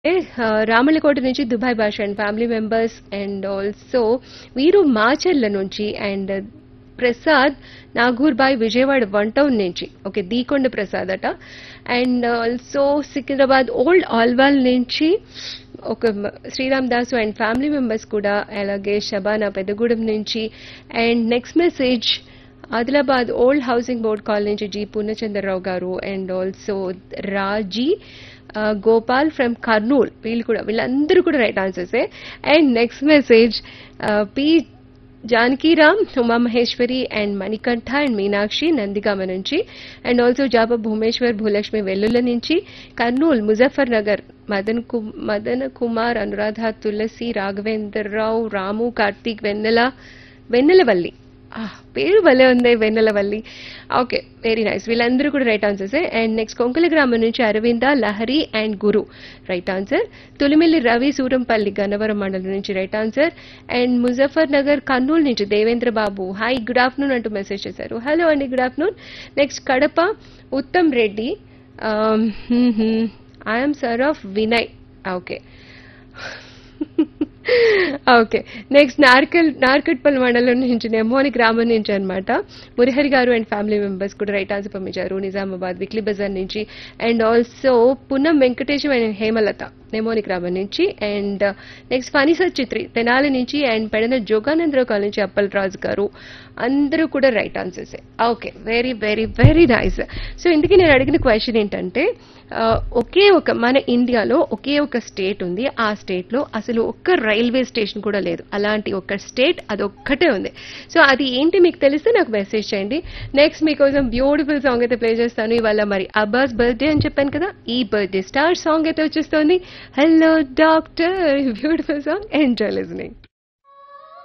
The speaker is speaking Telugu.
ఏ, ఆ, రామలకోట నుంచి Dubai Basha and family members and also వీరు మాచర్ల నుంచి and Prasad Nagurbai Vijayawada one town నుంచి ఓకే దీకొండ ప్రసాద్ అట and also Secunderabad old Alwal నుంచి ఒక మ- Sriram Dasu and family members కూడా అలాగే షబానా పెద్దగూడెం నుంచి and next message Adilabad old housing board colony నుంచి జి పూర్ణచంద్రరావు గారు అండ్ ఆల్సో రాజీ ఆ, గోపాల్ ఫ్రమ్ కర్నూల్ వీళ్ళు కూడా వీళ్ళందరూ కూడా రైట్ ఆన్సర్సే and next message P Janakiram Uma Maheshwari and Manikanta and Meenakshi Nandigama నుంచి అండ్ ఆల్సో జాబ భూమేశ్వర్ భూలక్ష్మి వెల్లుల నుంచి కర్నూల్ ముజఫర్ నగర్ మదన్ కు మదన కుమార్ అనురాధ తులసి రాఘవేంద్రరావు రాము కార్తీక్ వెన్నెల వెన్నెలవల్లి ఆ, పేరు భలే ఉంది వెన్నెలవల్లి ఓకే వెరీ నైస్ వీళ్ళందరూ కూడా right answers and next Konkala గ్రామం నుంచి Aravinda Lahari and Guru right answer Tolimilli Ravi Surampalli Gannavaram మండలం నుంచి right answer and Muzaffar Nagar Kurnool నుంచి Devendra Babu hi good afternoon అంటూ మెసేజ్ చేశారు హలో అండి good afternoon next Kadapa Uttam Reddy I'm sir of Vinay okay okay next Narkal Narketpally మండలం నుంచి నెమోని గ్రామం నుంచి అన్నమాట మురిహరి గారు అండ్ ఫ్యామిలీ మెంబర్స్ కూడా రైట్ ఆన్సర్ పంపించారు నిజామాబాద్ విక్లీ బజార్ నుంచి and also Punnam Venkatesham and Hemalatha Nemoni గ్రామం నుంచి అండ్ నెక్స్ట్ ఫనీసర్ చిత్రి తెనాలి నుంచి అండ్ పెడన జోగానందరావు కాలనీ నుంచి అప్పలరాజు గారు అందరూ కూడా రైట్ ఆన్సర్సే okay very very very nice so ఇందుకే నేను అడిగిన క్వశ్చన్ ఏంటంటే ఆ, ఒకే ఒక మన ఇండియాలో ఒకే ఒక స్టేట్ ఉంది ఆ స్టేట్ లో అసలు ఒక్క రైల్వే స్టేషన్ కూడా లేదు అలాంటి ఒక స్టేట్ అదొక్కటే ఉంది సో అది ఏంటి మీకు తెలిస్తే నాకు మెసేజ్ చేయండి నెక్స్ట్ మీకోసం బ్యూటిఫుల్ సాంగ్ అయితే ప్లే చేస్తాను ఇవాళ మరి అబ్బాస్ బర్త్డే అని చెప్పాను కదా ఈ బర్త్డే స్టార్ సాంగ్ అయితే వచ్చేస్తుంది hello doctor beautiful song enjoy listening